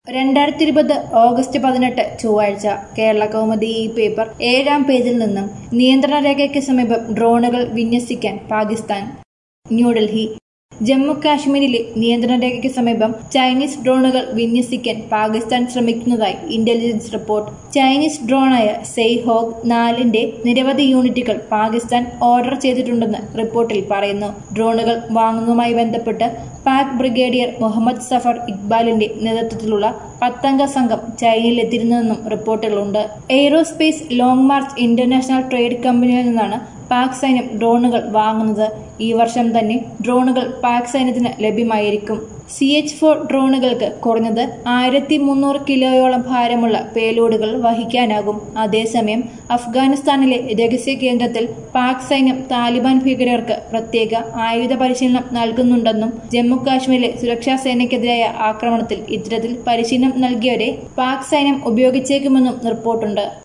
രണ്ടായിരത്തി ഇരുപത് ഓഗസ്റ്റ് പതിനെട്ട് ചൊവ്വാഴ്ച കേരള കൗമുദി ഈ പേപ്പർ ഏഴാം പേജിൽ നിന്നും നിയന്ത്രണ രേഖയ്ക്ക് സമീപം ഡ്രോണുകൾ വിന്യസിക്കാൻ പാകിസ്ഥാൻ ന്യൂഡൽഹി ജമ്മു കാശ്മീരിലെ നിയന്ത്രണ രേഖയ്ക്ക് സമീപം ചൈനീസ് ഡ്രോണുകൾ വിന്യസിക്കാൻ പാകിസ്ഥാൻ ശ്രമിക്കുന്നതായി ഇന്റലിജൻസ് റിപ്പോർട്ട് ചൈനീസ് ഡ്രോണായ സെയ്ഹോഗ് നാലിന്റെ നിരവധി യൂണിറ്റുകൾ പാകിസ്ഥാൻ ഓർഡർ ചെയ്തിട്ടുണ്ടെന്ന് റിപ്പോർട്ടിൽ പറയുന്നു ഡ്രോണുകൾ വാങ്ങുന്നതുമായി ബന്ധപ്പെട്ട് പാക് ബ്രിഗേഡിയർ മുഹമ്മദ് സഫർ ഇക്ബാലിന്റെ നേതൃത്വത്തിലുള്ള പത്തംഗ സംഘം ചൈനയിലെത്തിയിരുന്നതെന്നും റിപ്പോർട്ടുകളുണ്ട് aerospace long march international trade കമ്പനിയിൽ നിന്നാണ് പാക് സൈന്യം ഡ്രോണുകൾ വാങ്ങുന്നത് ഈ വർഷം തന്നെ ഡ്രോണുകൾ പാക് സൈന്യത്തിന് ലഭ്യമായിരിക്കും സി എച്ച് ഫോർ ഡ്രോണുകൾക്ക് കുറഞ്ഞത് ആയിരത്തി മുന്നൂറ് കിലോയോളം ഭാരമുള്ള പേലോഡുകൾ വഹിക്കാനാകും അതേസമയം അഫ്ഗാനിസ്ഥാനിലെ രഹസ്യ കേന്ദ്രത്തിൽ പാക് സൈന്യം താലിബാൻ ഭീകരർക്ക് പ്രത്യേക ആയുധ പരിശീലനം നൽകുന്നുണ്ടെന്നും ജമ്മു കാശ്മീരിലെ സുരക്ഷാ സേനയ്ക്കെതിരായ ആക്രമണത്തിൽ ഇത്തരത്തിൽ പരിശീലനം നൽകിയവരെ പാക് സൈന്യം ഉപയോഗിച്ചേക്കുമെന്നും റിപ്പോർട്ടുണ്ട്